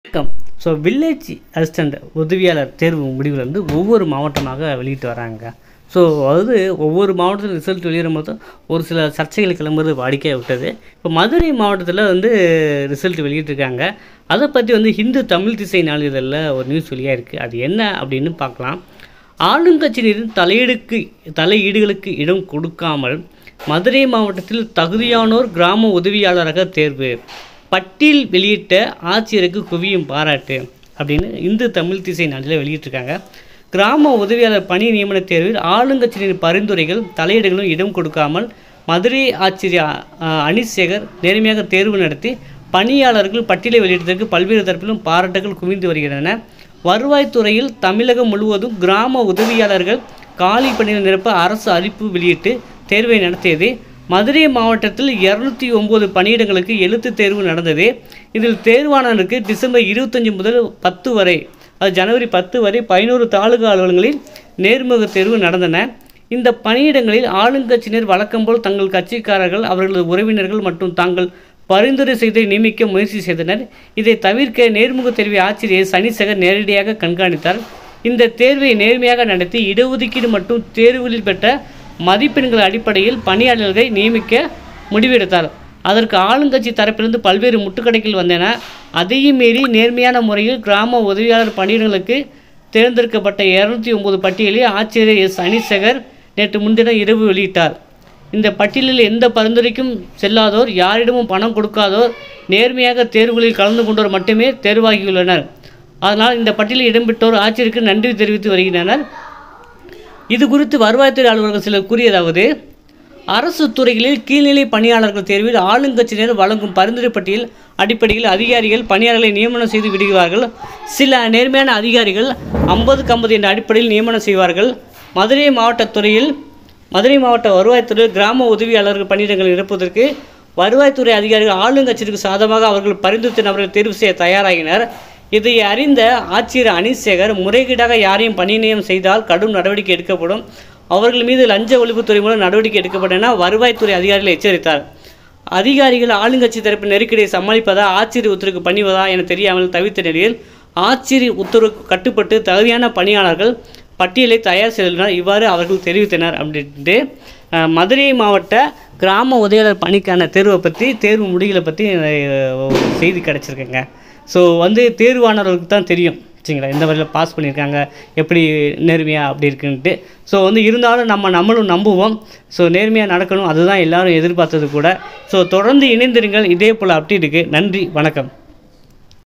வணக்கம் so village assistant உதவியாளர் தேர்வு முடிவுகள் வந்து ஒவ்வொரு மாவட்டமாக வெளியிட்டு வராங்க ஸோ அதாவது ஒவ்வொரு மாவட்டத்தில் ரிசல்ட் வெளியிடும் போது ஒரு சில சர்ச்சைகள் கிளம்புறது வாடிக்கையாக விட்டது இப்போ மதுரை மாவட்டத்தில் வந்து ரிசல்ட் வெளியிட்டிருக்காங்க அதை பற்றி வந்து ஹிந்து தமிழ் திசை நாளிதழில் ஒரு நியூஸ் வெளியாக இருக்குது அது என்ன அப்படின்னு பார்க்கலாம் ஆளுங்கட்சியினரின் தலையீடுக்கு தலையீடுகளுக்கு இடம் கொடுக்காமல் மதுரை மாவட்டத்தில் தகுதியானோர் கிராம உதவியாளராக தேர்வு பட்டியல் வெளியிட்ட ஆட்சியருக்கு குவியும் பாராட்டு அப்படின்னு இந்து தமிழ் திசை நாளில் வெளியிட்டிருக்காங்க கிராம உதவியாளர் பணி நியமன தேர்வில் ஆளுங்கட்சியினரின் பரிந்துரைகள் தலையீடுகளும் இடம் கொடுக்காமல் மதுரை ஆட்சியர் அ- அனீஸ் சேகர் நேர்மையாக தேர்வு நடத்தி பணியாளர்கள் பட்டியலை வெளியிட்டதற்கு பல்வேறு தரப்பிலும் பாராட்டுகள் குவிந்து வருகின்றன வருவாய்த்துறையில் தமிழகம் முழுவதும் கிராம உதவியாளர்கள் காலி பணியில் நிரப்ப அரசு அறிவிப்பு வெளியிட்டு தேர்வை நடத்தியது மதுரை மாவட்டத்தில் இரநூத்தி ஒம்பது பணியிடங்களுக்கு எழுத்துத் தேர்வு நடந்தது இதில் தேர்வானவருக்கு டிசம்பர் இருபத்தஞ்சி முதல் பத்து வரை அது ஜனவரி பத்து வரை பதினோரு தாலுகா அலுவலகங்களில் நேர்முக தேர்வு நடந்தன இந்த பணியிடங்களில் ஆளுங்கட்சியினர் வழக்கம்போல் தங்கள் கட்சிக்காரர்கள் அவர்களது உறவினர்கள் மற்றும் தாங்கள் பரிந்துரை செய்து நியமிக்க முயற்சி செய்தனர் இதை தவிர்க்க நேர்முக தேர்வை ஆசிரியர் சனிசகர் நேரடியாக கண்காணித்தார் இந்த தேர்வை நேர்மையாக நடத்தி இடஒதுக்கீடு மற்றும் தேர்வுகளில் பெற்ற மதிப்பெண்கள் அடிப்படையில் பணியாளர்களை நியமிக்க முடிவெடுத்தார் அதற்கு ஆளுங்கட்சி தரப்பிலிருந்து பல்வேறு முட்டுக்கடைகள் வந்தன அதையும் மீறி நேர்மையான முறையில் கிராம உதவியாளர் பணியிடங்களுக்கு தேர்ந்தெடுக்கப்பட்ட இரநூத்தி ஒம்பது பட்டியலை ஆட்சியர் எஸ் அனிசகர் நேற்று முன்தினம் இரவு வெளியிட்டார் இந்த பட்டியலில் எந்த பரிந்துரைக்கும் செல்லாதோர் யாரிடமும் பணம் கொடுக்காதோர் நேர்மையாக தேர்வுகளில் கலந்து கொண்டோர் மட்டுமே தேர்வாகியுள்ளனர் அதனால் இந்த பட்டியலில் இடம்பெற்றோர் ஆட்சியருக்கு நன்றி தெரிவித்து வருகின்றனர் இது குறித்து வருவாய்த்துறை அலுவலர்கள் சிலர் கூறியதாவது அரசு துறைகளில் கீழ்நிலை பணியாளர்கள் தேர்வில் ஆளுங்கட்சியினர் வழங்கும் பரிந்துரை பட்டியல் அடிப்படையில் அதிகாரிகள் பணியாளர்களை நியமனம் செய்து விடுகிறார்கள் சில நேர்மையான அதிகாரிகள் ஐம்பதுக்கு ஐம்பது என்ற அடிப்படையில் நியமனம் செய்வார்கள் மதுரை மாவட்டத் துறையில் மதுரை மாவட்ட வருவாய்த்துறையில் கிராம உதவியாளர்கள் பணியிடங்கள் நிரப்புவதற்கு வருவாய்த்துறை அதிகாரிகள் ஆளுங்கட்சிக்கு சாதகமாக அவர்கள் பரிந்துரை நபர்கள் தேர்வு செய்ய தயாராகினர் இதை அறிந்த ஆட்சியர் அனீஷ் முறைகேடாக யாரையும் பணி நியமனம் செய்தால் கடும் நடவடிக்கை எடுக்கப்படும் அவர்கள் மீது லஞ்ச ஒழிப்புத்துறை மூலம் நடவடிக்கை எடுக்கப்படும் என வருவாய்த்துறை அதிகாரிகள் எச்சரித்தார் அதிகாரிகள் ஆளுங்கட்சி தரப்பு நெருக்கடியை சமாளிப்பதா ஆட்சியர் உத்தரவுக்கு பணிவதா என தெரியாமல் தவித்த நிலையில் ஆட்சியர் உத்தரவுக்கு கட்டுப்பட்டு தகுதியான பணியாளர்கள் பட்டியலை தயார் செய்துள்ளனர் இவ்வாறு அவர்கள் தெரிவித்தனர் அப்படின்ட்டு அஹ், மதுரை மாவட்ட கிராம உதவியாளர் பணிக்கான தேர்வை பற்றி தேர்வு முடிவுகளை பற்றி அஹ், ஒரு செய்தி கிடச்சிருக்குங்க ஸோ வந்து தேர்வானவர்களுக்கு தான் தெரியும் சரிங்களா எந்த வகையில் பாஸ் பண்ணியிருக்காங்க எப்படி நேர்மையாக அப்படி இருக்குன்ட்டு ஸோ வந்து இருந்தாலும் நம்ம நம்மளும் நம்புவோம் ஸோ நேர்மையாக நடக்கணும் அதுதான் எல்லாரும் எதிர்பார்த்தது கூட ஸோ தொடர்ந்து இணைந்திருங்கள் இதே போல் அப்டேட்டுக்கு நன்றி வணக்கம்